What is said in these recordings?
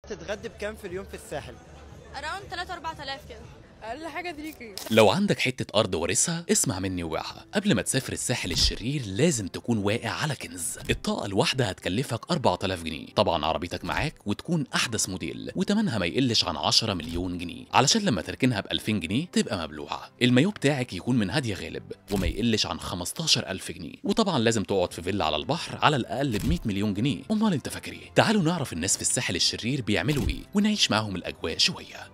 تتغدي بكام في اليوم في الساحل اراوند 3 4000 كده اقل حاجه 3 كي لو عندك حتة أرض وارثها اسمع مني وبيعها قبل ما تسافر الساحل الشرير لازم تكون واقع على كنز الطاقة الواحدة هتكلفك 4000 جنيه طبعا عربيتك معاك وتكون أحدث موديل وتمنها ما يقلش عن 10 مليون جنيه علشان لما تركنها ب 2000 جنيه تبقى مبلوعة المايو بتاعك يكون من هادية غالب وما يقلش عن 15000 جنيه وطبعا لازم تقعد في فيلا على البحر على الأقل ب 100 مليون جنيه أمال أنت فاكر إيه تعالوا نعرف الناس في الساحل الشرير بيعملوا إيه ونعيش معاهم الأجواء شوية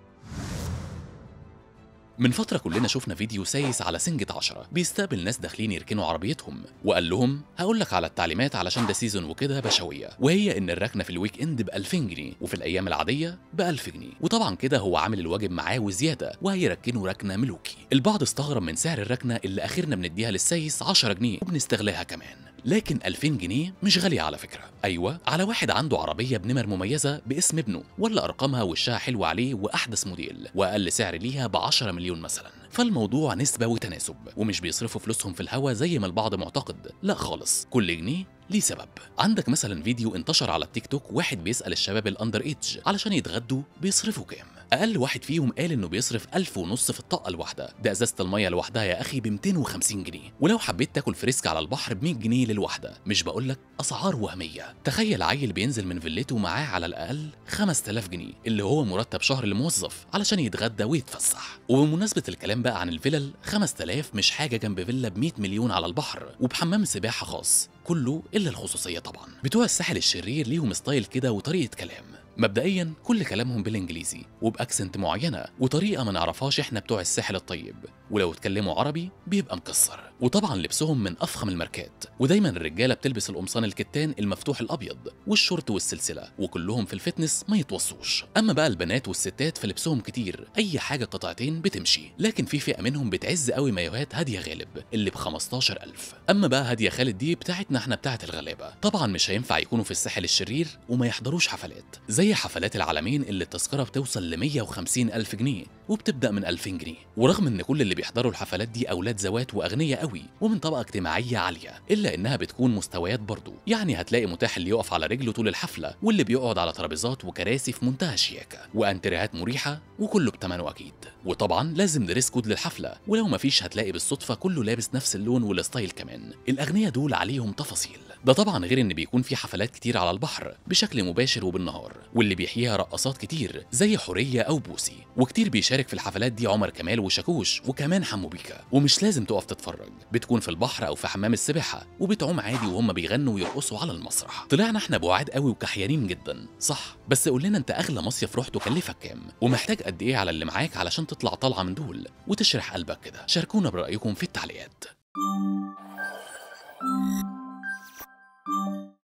من فترة كلنا شفنا فيديو سايس على سنجة عشرة بيستقبل ناس داخلين يركنوا عربيتهم وقال لهم هقول لك على التعليمات علشان ده سيزون وكده بشوية وهي ان الركنة في الويك اند ب 2000 جنيه وفي الايام العادية ب 1000 جنيه وطبعا كده هو عامل الواجب معاه وزيادة وهيركنوا ركنة ملوكي البعض استغرب من سعر الركنة اللي اخرنا بنديها للسايس 10 جنيه وبنستغلاها كمان لكن 2000 جنيه مش غالية على فكرة أيوة على واحد عنده عربية بنمر مميزة باسم ابنه ولا أرقامها وشها حلو عليه وأحدث موديل وأقل سعر ليها ب 10 مليون مثلا فالموضوع نسبة وتناسب ومش بيصرفوا فلوسهم في الهوا زي ما البعض معتقد لا خالص كل جنيه ليه سبب عندك مثلا فيديو انتشر على التيك توك واحد بيسأل الشباب الأندر ايدج علشان يتغدوا بيصرفوا كام أقل واحد فيهم قال إنه بيصرف ألف ونص في الطاقة الواحدة ده إزازة المية لوحدها يا أخي ب 250 جنيه ولو حبيت تاكل فريسك على البحر ب 100 جنيه للواحدة مش بقولك أسعار وهمية تخيل عيل بينزل من فيلته معاه على الأقل 5000 جنيه اللي هو مرتب شهر لموظف علشان يتغدى ويتفسح وبمناسبة الكلام بقى عن الفلل 5000 مش حاجة جنب فيلا ب 100 مليون على البحر وبحمام سباحة خاص كله إلا الخصوصية طبعا بتوع الساحل الشرير ليهم ستايل كده وطريقة كلام مبدئيا كل كلامهم بالانجليزي وباكسنت معينه وطريقه ما نعرفهاش احنا بتوع الساحل الطيب ولو اتكلموا عربي بيبقى مكسر وطبعا لبسهم من افخم الماركات ودايما الرجاله بتلبس القمصان الكتان المفتوح الابيض والشورت والسلسله وكلهم في الفتنس ما يتوصوش اما بقى البنات والستات فلبسهم كتير اي حاجه قطعتين بتمشي لكن في فئه منهم بتعز قوي مايوهات هاديه غالب اللي ب 15000 اما بقى هاديه خالد دي بتاعتنا احنا بتاعت الغلابه طبعا مش هينفع يكونوا في الساحل الشرير وما يحضروش حفلات زي حفلات العالمين اللي التذكره بتوصل ل 150 الف جنيه وبتبدا من 2000 جنيه ورغم ان كل اللي بيحضروا الحفلات دي اولاد زوات واغنياء قوي ومن طبقه اجتماعيه عاليه الا انها بتكون مستويات برضه يعني هتلاقي متاح اللي يقف على رجله طول الحفله واللي بيقعد على ترابيزات وكراسي في منتهى الشياكه وانتريهات مريحه وكله بتمنه اكيد وطبعا لازم دريس كود للحفله ولو مفيش هتلاقي بالصدفه كله لابس نفس اللون والستايل كمان الاغنياء دول عليهم تفاصيل ده طبعا غير ان بيكون في حفلات كتير على البحر بشكل مباشر وبالنهار واللي بيحييها رقصات كتير زي حوريه او بوسي وكتير بيشارك في الحفلات دي عمر كمال وشاكوش وكمان حمو بيكا ومش لازم تقف تتفرج بتكون في البحر او في حمام السباحه وبتعوم عادي وهم بيغنوا ويرقصوا على المسرح طلعنا احنا بوعاد قوي وكحيانين جدا صح بس قول لنا انت اغلى مصيف رحته كلفك كام ومحتاج قد ايه على اللي معاك علشان تطلع طالعه من دول وتشرح قلبك كده شاركونا برايكم في التعليقات